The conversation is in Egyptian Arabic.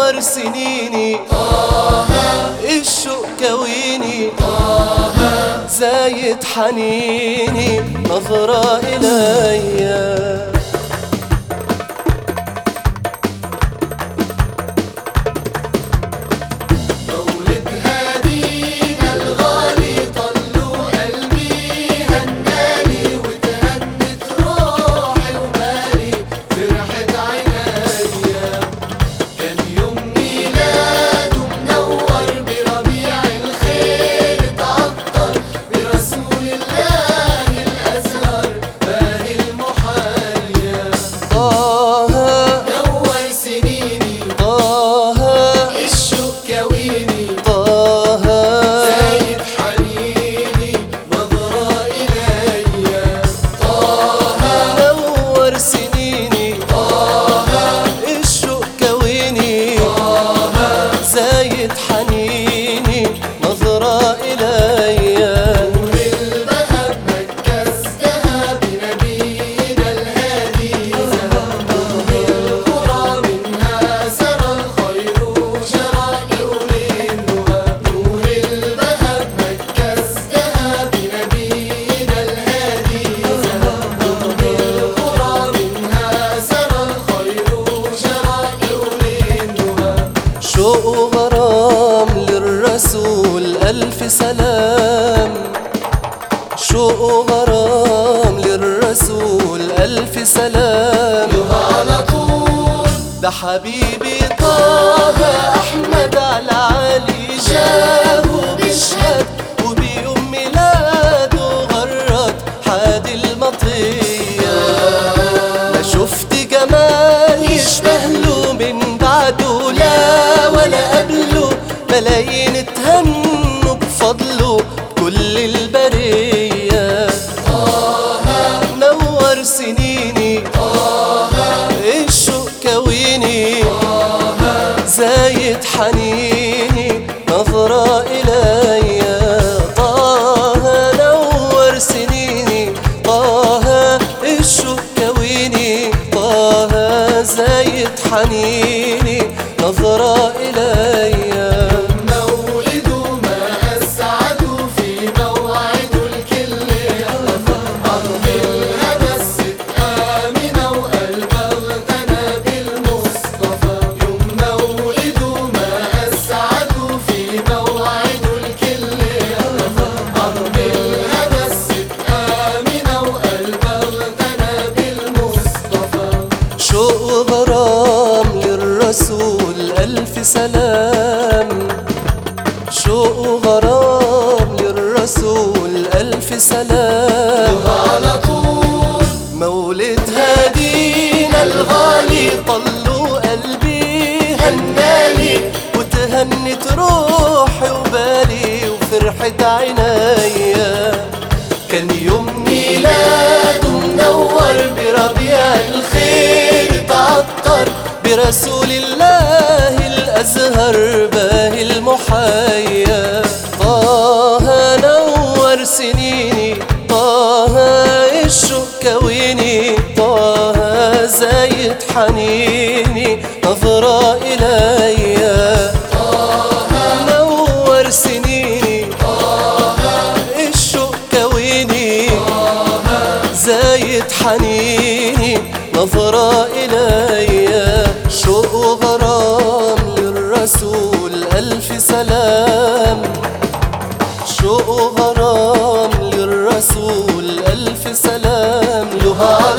نور سنيني الشوق كويني زايد حنيني نظرة إليا مولد هادينا الغالي طلوا قلبي هنالي وتهنت روحي وبالي فرحت عينيا كان يوم ميلاده منور بربيع الخير اتعطر برسول الله الازهر باهي المحيا طه نور سنيني طه الشوق كويني طه زايد حنيني نظرة إليا نور سنيني الشوق كويني زايد حنيني نظرة إليا بالذهب مكستها بنبينا الهادي ذهب بالقرى منها سرى الخير شرائع للنهى نور الذهب مكستها بنبينا الهادي ذهب بالقرى منها سرى الخير شرائع للنهى شوق وغرام للرسول ألف سلام شوق وغرام للرسول ألف سلام على طول ده حبيبي طه أحمد على علي جابه بيشهد وبيوم ميلاده غرد حادي المطية ما شفت جمال يشبه له من بعده لا ولا قبله ملايين اتهنوا بفضله كل البرية نور سنيني الشوق كويني زايد حنيني نظرة إليا طه نور سنيني طه الشوق كويني طه زايد حنيني نظرة إليا مولده ما أسعد في موعد الكل أرض الهمس آمنة وقلب اغتنى بالمصطفى يوم مولده ما أسعد في موعد الكل أرض الهمس آمنة وقلب اغتنى بالمصطفى شوق غرام للرسول ألف سلام شوق غرام للرسول ألف سلام على طول مولد هادينا الغالي طلوا قلبي هنالي وتهنت روحي وبالي وفرحت عينيا كان يوم ميلاده منور بربيع الخير تعطر برسول الله الأزهر باهي المحيا طه نور سنيني طه الشوق كويني طه زايد حنيني نظرة إليا نور سنيني الشوق كويني زايد حنيني نظرة إليا شوق وغرام للرسول ألف سلام شوق وغرام للرسول ألف سلام له على